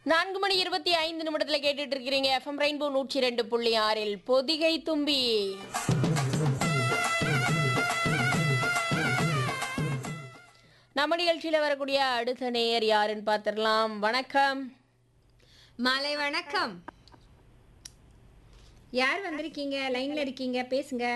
நான்கு மணி இருபத்தி ஐந்து நிமிடத்துல கேட்டுட்டு இருக்கிறீங்க எஃப்எம் ரெயின்போ நூற்றி ரெண்டு புள்ளி ஆறில் பொதிகை தும்பி நம்ம நிகழ்ச்சியில வரக்கூடிய அடுத்த நேயர் யாருன்னு பார்த்திடலாம் வணக்கம் மாலை வணக்கம் யார் வந்திருக்கீங்க லைன்ல இருக்கீங்க பேசுங்க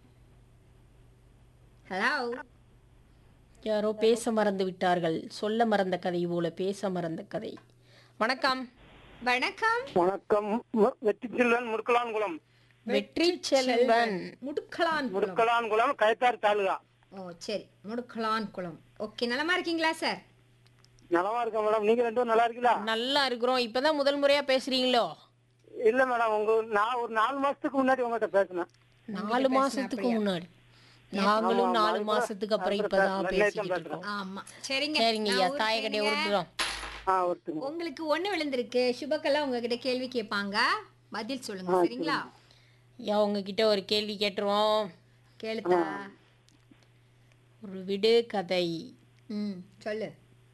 ஹலோ யாரோ பேச மறந்து விட்டார்கள் சொல்ல மறந்த கதை போல பேச மறந்த கதை வணக்கம் வணக்கம் வணக்கம் மு- வெற்றி செல்வன் முருக்கலான்குளம் வெற்றி செல்வன் முடுக்கலான் குளம் முருக்கலான்குளம் கயத்தார் தாலுகா ஓ சரி முடுக்கலான் குளம் ஓகே நலமா இருக்கீங்களா சார் நலமா இருக்கேன் மேடம் நீங்க ரெண்டும் நல்லா இருக்கீங்களா நல்லா இருக்கிறோம் இப்பதான் முதல் முறையா பேசுறீங்களோ இல்ல மேடம் உங்க நான் ஒரு நாலு மாசத்துக்கு முன்னாடி உங்ககிட்ட பேசினேன் நாலு மாசத்துக்கு முன்னாடி நாங்களும் நாலு மாசத்துக்கு அப்புறம் இப்பதான் பேசிக்கிட்டு இருக்கோம் ஆமா சரிங்க சரிங்க நான் ஐயா ஊருக்கு தாயக்கட்டையை போயிடுங்க. உருட்டுறோம் ஆ ஒருத்தங்க உங்களுக்கு ஒண்ணு விழுந்திருக்கு சுபக்கெல்லாம் உங்ககிட்ட கேள்வி கேட்பாங்க பதில் சொல்லுங்க சரிங்களா ஐயா உங்ககிட்ட ஒரு கேள்வி கேட்டுருவோம் கேளுத்தா ஒரு விடு கதை ம் சொல்லு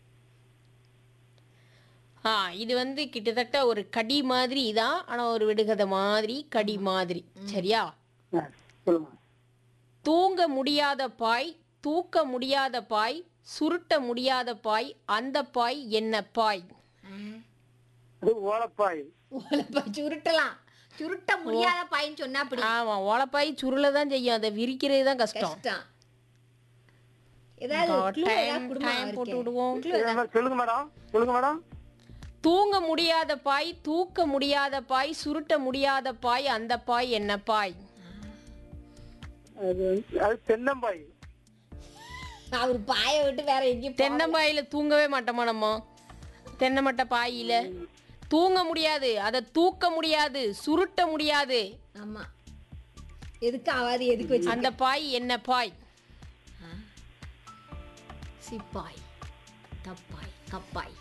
ஆ இது வந்து கிட்டத்தட்ட ஒரு கடி மாதிரி தான் ஆனா ஒரு விடுகதை மாதிரி கடி மாதிரி சரியா ஆ, சொல்லுங்க தூங்க முடியாத பாய் தூக்க முடியாத பாய் சுருட்ட முடியாத பாய் அந்த பாய் என்ன பாய் அது ஓலப்பாய் ஓலப்பா சுருட்டலாம் சுருட்ட முடியாத பையன் சொன்னா அப்படி ஆமா ஓலப்பாய் சுருள தான் செய்யும் அதை விரிக்கிறது தான் கஷ்டம் கஷ்டம் ஏதாவது clue ஏதாவது டைம் கொடுமா டைம் போட்டு அவருக்கு? விடுவோம் இதே மாதிரி சொல்லுங்க மேடம் சொல்லுங்க மேடம் தூங்க முடியாத பாய் தூக்க முடியாத பாய் சுருட்ட முடியாத பாய் அந்த பாய் என்ன பாய் அது அது தென்னம்பாய் அவர் பாய விட்டு வேற எங்கேயும் போ- தென்னம்பாயில தூங்கவே மாட்டோமா நம்ம தென்னை மட்டை பாயில தூங்க முடியாது அதை தூக்க முடியாது சுருட்ட முடியாது ஆமா எதுக்கு ஆகாது எதுக்கு வச்சு அந்த பாய் என்ன பாய் சிப்பாய் தப்பாய் கப்பாய்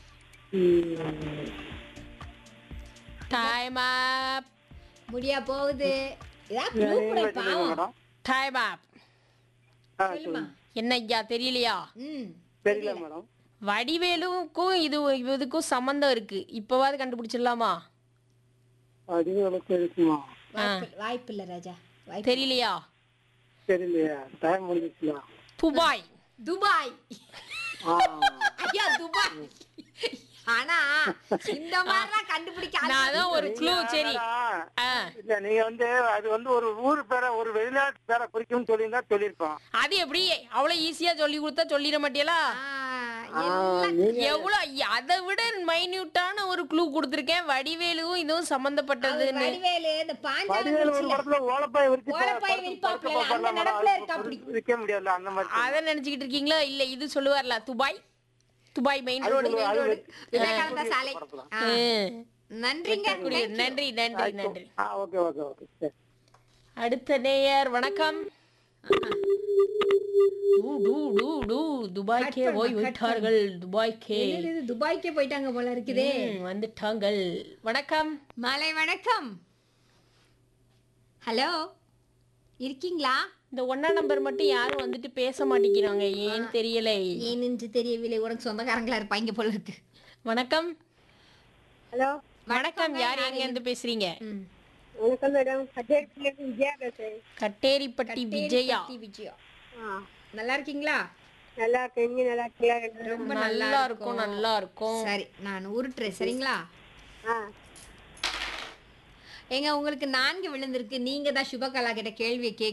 டைம் அப் முடியா போகுது ஏதாவது clue கூட சொல்லுங்க பாவம் மேடம் டைம் அப் ஆ சொல்லுமா என்ன ஐயா தெரியலையா ம் தெரியல மேடம் வடிவேலுக்கும் இது இதுக்கும் சம்பந்தம் இருக்கு இப்பவாது கண்டுபிடிச்சிடலாமா அடிகளுக்கு இருக்குமா வாய்ப்பு வாய்ப்பு இல்ல ராஜா வாய்ப்பு தெரியலையா தெரியலையா டைம் முடிஞ்சிச்சுல துபாய் துபாய் ஆ ஐயா துபாய் ஆனா இந்த மாதிரிலாம் கண்டுபிடிக்க ஆள் நான் அதான் ஒரு க்ளூ சரி மேடம், ஆ இல்ல நீங்க வந்து அது வந்து ஒரு ஊர் பேரை ஒரு வெளிநாட்டு பேரை குறிக்கும்னு சொல்லியிருந்தா சொல்லியிருப்போம் அது எப்படி அவ்வளவு ஈஸியா சொல்லி கொடுத்தா சொல்லிட மாட்டியலா ஆ, எல்லாம் எவ்வளவு அதை விட மைன்யூட்டான ஒரு க்ளூ கொடுத்துருக்கேன் வடிவேலுவும் இதுவும் சம்பந்தப்பட்டதுன்னு வடிவேலு இந்த பாஞ்சாலம் வடிவேலு ஒரு படத்துல ஓலப்பாய் விரிச்சு ஓலப்பாய் விரிப்பாப்புல, அந்த நடப்புல இருக்கா அப்படி. விரிக்க முடியல அந்த மாதிரி அதை நினைச்சுக்கிட்டு இருக்கீங்களா இல்ல இது சொல்லுவார்ல துபாய் துபாய் மெயின் அது ரோடு சொல்லுவா, அது விவேகானந்தா சாலை படத்துல. ஆ, நன்றிங்க நன்றி நன்றி நன்றி ஆ ஓகே ஓகே ஓகே சரி அடுத்த நேயர் வணக்கம் டூ, டூ, டூ, டூ, துபாய்க்கே போய் விட்டார்கள் துபாய்க்கே என்னது இது துபாய்க்கே போயிட்டாங்க போல இருக்குதே ம், வந்துட்டாங்கள் வணக்கம் மாலை வணக்கம் ஹலோ இருக்கீங்களா இந்த ஒன்னா நம்பர் மட்டும் யாரும் வந்துட்டு பேச மாட்டேங்கிறாங்க ஏன்னு தெரியலை ஏனென்று தெரியவில்லை உனக்கு சொந்தக்காரங்களா இருப்பாங்க போல இருக்கு வணக்கம் ஹலோ வணக்கம் யார் எங்க இருந்து பேசுறீங்க ம். வணக்கம் மேடம் கட்டேரிப்பிலேருந்து விஜயா பேசுறேன் கட்டேரிப்பட்டி விஜயா டி விஜயா ஆ நல்லா இருக்கீங்களா நல்லா இருக்கேன் நீங்க நல்லா இருக்கீங்களா ரெண்டு பேரும்? ரொம்ப நல்லா இருக்கும் நல்லா இருக்கும் சரி நான் உருட்டுறேன் சரிங்களா ஆ ஏங்க உங்களுக்கு நான்கு விழுந்திருக்கு நீங்க தான் சுபகலா கிட்ட கேள்வியை கேட்க